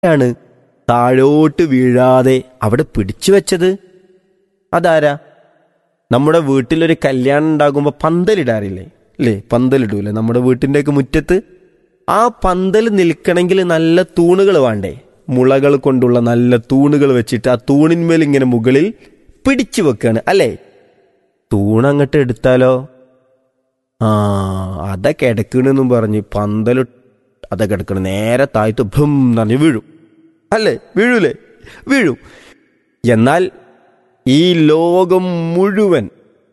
ആരാണ് താഴോട്ട് വീഴാതെ അവിടെ പിടിച്ചു വെച്ചത് അതാരാ നമ്മുടെ വീട്ടിലൊരു കല്യാണം ഉണ്ടാകുമ്പോൾ പന്തലിടാറില്ലേ അല്ലേ പന്തലിടൂലേ നമ്മുടെ വീട്ടിൻ്റെയൊക്കെ മുറ്റത്ത് ആ പന്തൽ നിൽക്കണമെങ്കിൽ നല്ല തൂണുകൾ വേണ്ടേ മുളകൾ കൊണ്ടുള്ള നല്ല തൂണുകൾ വെച്ചിട്ട് ആ തൂണിന്മേൽ ഇങ്ങനെ മുകളിൽ പിടിച്ചു വെക്കാണ് അല്ലേ തൂണങ്ങട്ട് എടുത്താലോ ആ അതൊക്കെ കിടക്കണെന്നും പറഞ്ഞ് പന്തല് അതൊക്കെ എടുക്കണം നേരെ താഴ്ത്ത് ഭം എന്ന് വീഴും അല്ലേ വീഴൂലേ വീഴും എന്നാൽ ഈ ലോകം മുഴുവൻ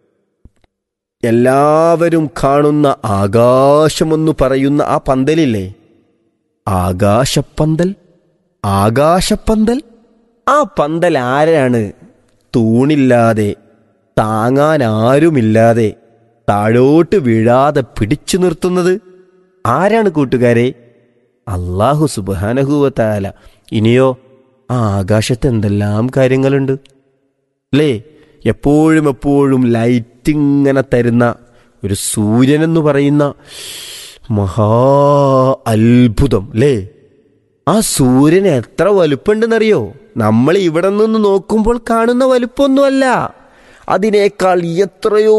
എല്ലാവരും കാണുന്ന ആകാശമെന്ന് പറയുന്ന ആ പന്തലില്ലേ ആകാശപ്പന്തൽ ആകാശപ്പന്തൽ ആ പന്തൽ ആരാണ് തൂണില്ലാതെ താങ്ങാൻ ആരുമില്ലാതെ താഴോട്ട് വീഴാതെ പിടിച്ചു നിർത്തുന്നത് ആരാണ് കൂട്ടുകാരെ അള്ളാഹു സുബാനഹുവത്താല ഇനിയോ ആ ആകാശത്ത് എന്തെല്ലാം കാര്യങ്ങളുണ്ട് അല്ലേ എപ്പോഴും എപ്പോഴും ലൈറ്റ് ഇങ്ങനെ തരുന്ന ഒരു സൂര്യൻ എന്ന് പറയുന്ന മഹാ അത്ഭുതം അല്ലേ ആ സൂര്യൻ എത്ര വലുപ്പമുണ്ടെന്നറിയോ നമ്മൾ ഇവിടെ നിന്ന് നോക്കുമ്പോൾ കാണുന്ന വലുപ്പമൊന്നുമല്ല അതിനേക്കാൾ എത്രയോ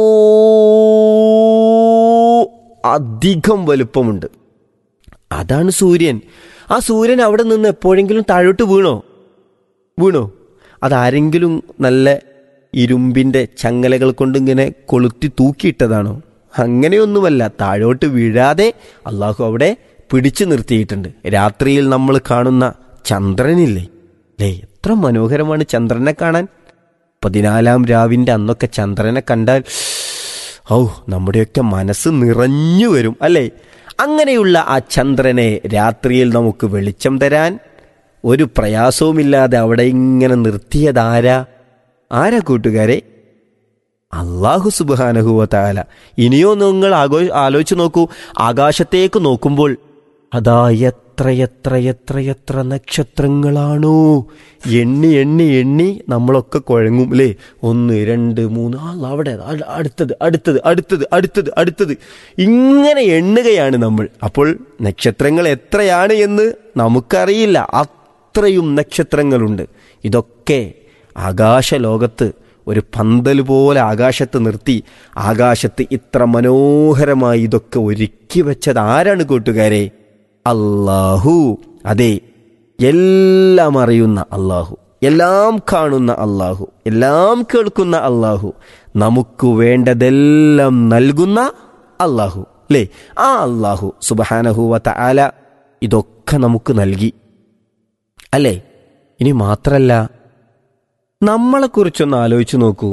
അധികം വലുപ്പമുണ്ട് അതാണ് സൂര്യൻ ആ സൂര്യൻ അവിടെ നിന്ന് എപ്പോഴെങ്കിലും താഴോട്ട് വീണോ വീണോ അതാരെങ്കിലും നല്ല ഇരുമ്പിൻ്റെ ചങ്ങലകൾ കൊണ്ട് ഇങ്ങനെ കൊളുത്തി തൂക്കിയിട്ടതാണോ അങ്ങനെയൊന്നുമല്ല താഴോട്ട് വീഴാതെ അള്ളാഹു അവിടെ പിടിച്ചു നിർത്തിയിട്ടുണ്ട് രാത്രിയിൽ നമ്മൾ കാണുന്ന ചന്ദ്രനില്ലേ അല്ലേ എത്ര മനോഹരമാണ് ചന്ദ്രനെ കാണാൻ പതിനാലാം രാവിൻ്റെ അന്നൊക്കെ ചന്ദ്രനെ കണ്ടാൽ ഔ നമ്മുടെയൊക്കെ മനസ്സ് നിറഞ്ഞു വരും അല്ലേ അങ്ങനെയുള്ള ആ ചന്ദ്രനെ രാത്രിയിൽ നമുക്ക് വെളിച്ചം തരാൻ ഒരു പ്രയാസവുമില്ലാതെ അവിടെ ഇങ്ങനെ നിർത്തിയതാരാ ആരാ കൂട്ടുകാരെ അള്ളാഹു സുബാനഹുവ താല ഇനിയോ നിങ്ങൾ ആഘോ ആലോചിച്ച് നോക്കൂ ആകാശത്തേക്ക് നോക്കുമ്പോൾ അതാ എത്ര എത്ര എത്ര എത്ര നക്ഷത്രങ്ങളാണോ എണ്ണി എണ്ണി എണ്ണി നമ്മളൊക്കെ കുഴങ്ങും അല്ലേ ഒന്ന് രണ്ട് മൂന്ന് ആ അവിടെ അ- അടുത്തത് അടുത്തത് അടുത്തത് അടുത്തത് അടുത്തത് ഇങ്ങനെ എണ്ണുകയാണ് നമ്മൾ അപ്പോൾ നക്ഷത്രങ്ങൾ എത്രയാണ് എന്ന് നമുക്കറിയില്ല അത്രയും നക്ഷത്രങ്ങളുണ്ട് ഇതൊക്കെ ആകാശലോകത്ത് ഒരു പന്തൽ പോലെ ആകാശത്ത് നിർത്തി ആകാശത്ത് ഇത്ര മനോഹരമായി ഇതൊക്കെ ഒരുക്കി വെച്ചത് ആരാണ് കൂട്ടുകാരെ അല്ലാഹു അതെ എല്ലാം അറിയുന്ന അള്ളാഹു എല്ലാം കാണുന്ന അള്ളാഹു എല്ലാം കേൾക്കുന്ന അള്ളാഹു നമുക്ക് വേണ്ടതെല്ലാം നൽകുന്ന അള്ളാഹു അല്ലേ ആ അള്ളാഹു സുബഹാനഹുവത്ത ആല ഇതൊക്കെ നമുക്ക് നൽകി അല്ലേ ഇനി മാത്രല്ല നമ്മളെക്കുറിച്ചൊന്ന് ആലോചിച്ചു നോക്കൂ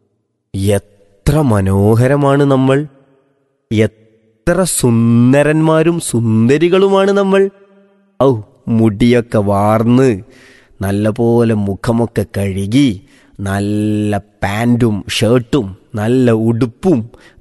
എത്ര മനോഹരമാണ് നമ്മൾ എത്ര സുന്ദരന്മാരും സുന്ദരികളുമാണ് നമ്മൾ ഔ മുടിയൊക്കെ വാർന്ന് നല്ല പോലെ മുഖമൊക്കെ കഴുകി നല്ല പാൻറ്റും ഷർട്ടും നല്ല ഉടുപ്പും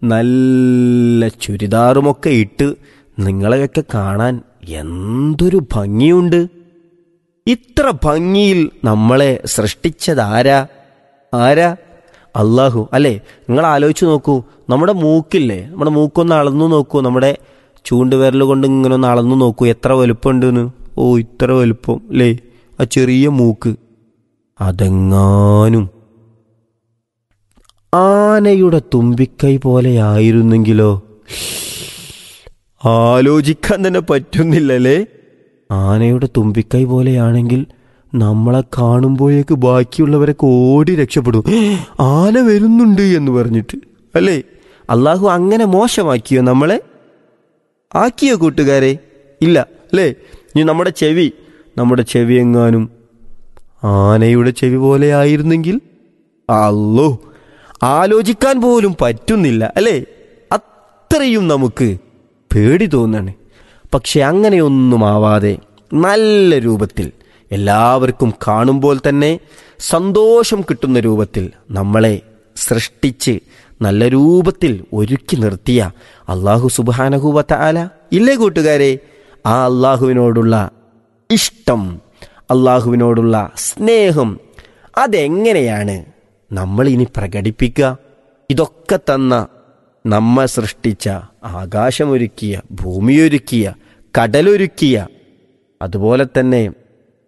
നല്ല ചുരിദാറുമൊക്കെ ഇട്ട് നിങ്ങളെയൊക്കെ കാണാൻ എന്തൊരു ഭംഗിയുണ്ട് ഇത്ര ഭംഗിയിൽ നമ്മളെ സൃഷ്ടിച്ചതാരാ ആരാ അള്ളാഹു അല്ലേ നിങ്ങൾ ആലോചിച്ച് നോക്കൂ നമ്മുടെ മൂക്കില്ലേ നമ്മുടെ മൂക്കൊന്ന് അളന്നു നോക്കൂ നമ്മുടെ ചൂണ്ടുവിരൽ കൊണ്ട് ഇങ്ങനെ ഒന്ന് അളന്നു നോക്കൂ എത്ര വലുപ്പമുണ്ടെന്ന് ഓ ഇത്ര വലുപ്പം അല്ലേ ആ ചെറിയ മൂക്ക് അതെങ്ങാനും ആനയുടെ തുമ്പിക്കൈ പോലെയായിരുന്നെങ്കിലോ ആലോചിക്കാൻ തന്നെ പറ്റുന്നില്ലല്ലേ ആനയുടെ തുമ്പിക്കൈ പോലെയാണെങ്കിൽ നമ്മളെ കാണുമ്പോഴേക്ക് ബാക്കിയുള്ളവരൊക്കെ ഓടി രക്ഷപ്പെടും ആന വരുന്നുണ്ട് എന്ന് പറഞ്ഞിട്ട് അല്ലേ അള്ളാഹു അങ്ങനെ മോശമാക്കിയോ നമ്മളെ ആക്കിയോ കൂട്ടുകാരെ ഇല്ല അല്ലേ ഇനി നമ്മുടെ ചെവി നമ്മുടെ ചെവി എങ്ങാനും ആനയുടെ ചെവി പോലെ ആയിരുന്നെങ്കിൽ അല്ലോ ആലോചിക്കാൻ പോലും പറ്റുന്നില്ല അല്ലേ അത്രയും നമുക്ക് പേടി തോന്നാണ് പക്ഷെ അങ്ങനെയൊന്നും ആവാതെ നല്ല രൂപത്തിൽ എല്ലാവർക്കും കാണുമ്പോൾ തന്നെ സന്തോഷം കിട്ടുന്ന രൂപത്തിൽ നമ്മളെ സൃഷ്ടിച്ച് നല്ല രൂപത്തിൽ ഒരുക്കി നിർത്തിയ അള്ളാഹു സുബാനഹുവത്ത ആല ഇല്ലേ കൂട്ടുകാരെ ആ അള്ളാഹുവിനോടുള്ള ഇഷ്ടം അള്ളാഹുവിനോടുള്ള സ്നേഹം അതെങ്ങനെയാണ് നമ്മൾ ഇനി പ്രകടിപ്പിക്കുക ഇതൊക്കെ തന്ന നമ്മെ സൃഷ്ടിച്ച ആകാശമൊരുക്കിയ ഭൂമിയൊരുക്കിയ കടലൊരുക്കിയ അതുപോലെ തന്നെ